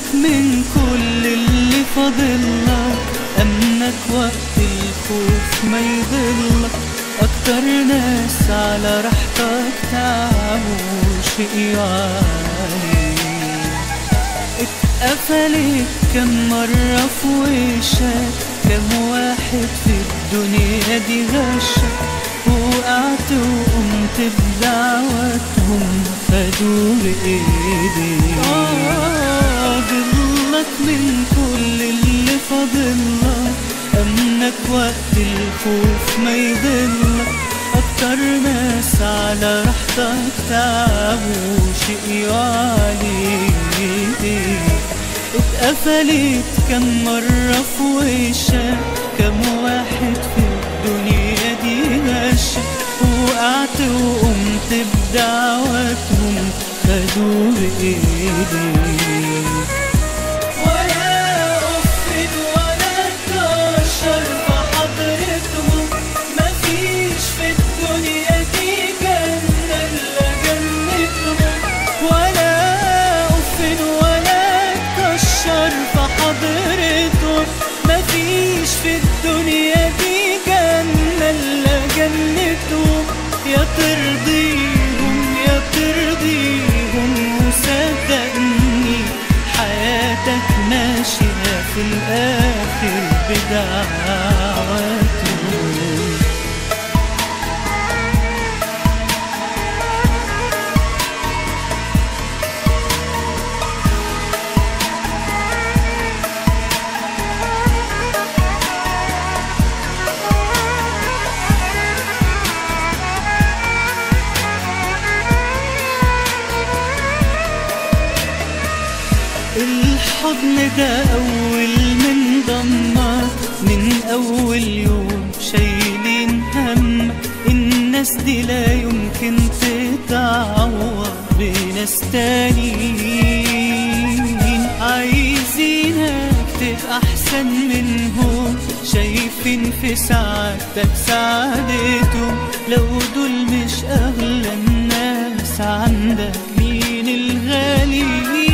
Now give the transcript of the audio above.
من كل اللي فاضلك أمنك وقت الخوف ما يضلك أكتر ناس على راحتك تعبوا شقيوا عليك اتقفلت كم مرة في وشك كم واحد في الدنيا دي غشك وقعت وقمت بدعوتهم خدوا بإيدي آه ضلك من كل اللي فاضلك أمنك وقت الخوف ما يضلك أكتر ناس على راحتك تعبوا شقيوا عليك اتقفلت كم مرة في وشك كم واحد في الدنيا دي غشك وقعت وقمت بدعوتهم خدوا بإيدي ولا أفد ولا كشر في حضرتهم مفيش في الدنيا دي جنة إلا جنتهم ولا أفد ولا كشر في حضرتهم مفيش في الدنيا دي جنة إلا جنتهم يا ترضيهم يا ترضيهم وصدقني حياتك ماشية في الآخر بدعواتهم الحضن ده أول من ضمك من أول يوم شايلين همك الناس دي لا يمكن تتعوض بناس تانيين عايزينك تبقى أحسن منهم شايفين في سعادتك سعادتهم لو دول مش أغلى الناس عندك مين الغاليين